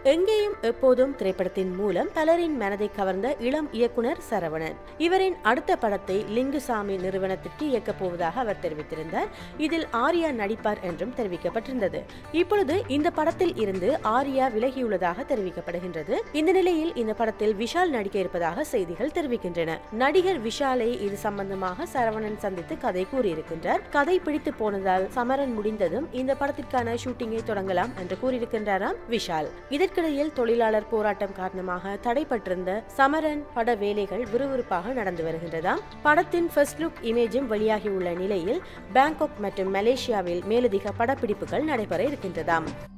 எங்கேயும் எப்போதும் திரைப்படத்தின் மூலம் பலரின் மனதை கவர்ந்த இளம் இயக்குனர் சரவணன் இவரின் அடுத்த படத்தை லிங்குசாமி நிறுவனத்திற்கு இயக்கப் போவதாக அவர் தெரிவித்திருந்தார் இதில் ஆர்யா நடிப்பார் என்றும் தெரிவிக்கப்பட்டிருந்தது இப்பொழுது இந்த படத்தில் இருந்து ஆர்யா விலகியுள்ளதாக தெரிவிக்கப்படுகின்றது இந்த நிலையில் இந்த படத்தில் விஷால் நடிக்க இருப்பதாக செய்திகள் தெரிவிக்கின்றன நடிகர் விஷாலை இது சம்பந்தமாக சரவணன் சந்தித்து கதை கூறியிருக்கின்றார் கதை பிடித்து போனதால் சமரன் முடிந்ததும் இந்த படத்திற்கான ஷூட்டிங்கை தொடங்கலாம் என்று கூறியிருக்கின்றாராம் விஷால் இதற்கிடையில் தொழிலாளர் போராட்டம் காரணமாக தடைப்பட்டிருந்த சமரன் பட வேலைகள் விறுவிறுப்பாக நடந்து வருகின்றதாம் படத்தின் ஃபர்ஸ்ட் லுக் இமேஜும் வெளியாகியுள்ள நிலையில் பாங்காக் மற்றும் மலேசியாவில் மேலதிக படப்பிடிப்புகள் நடைபெற இருக்கின்றதாம்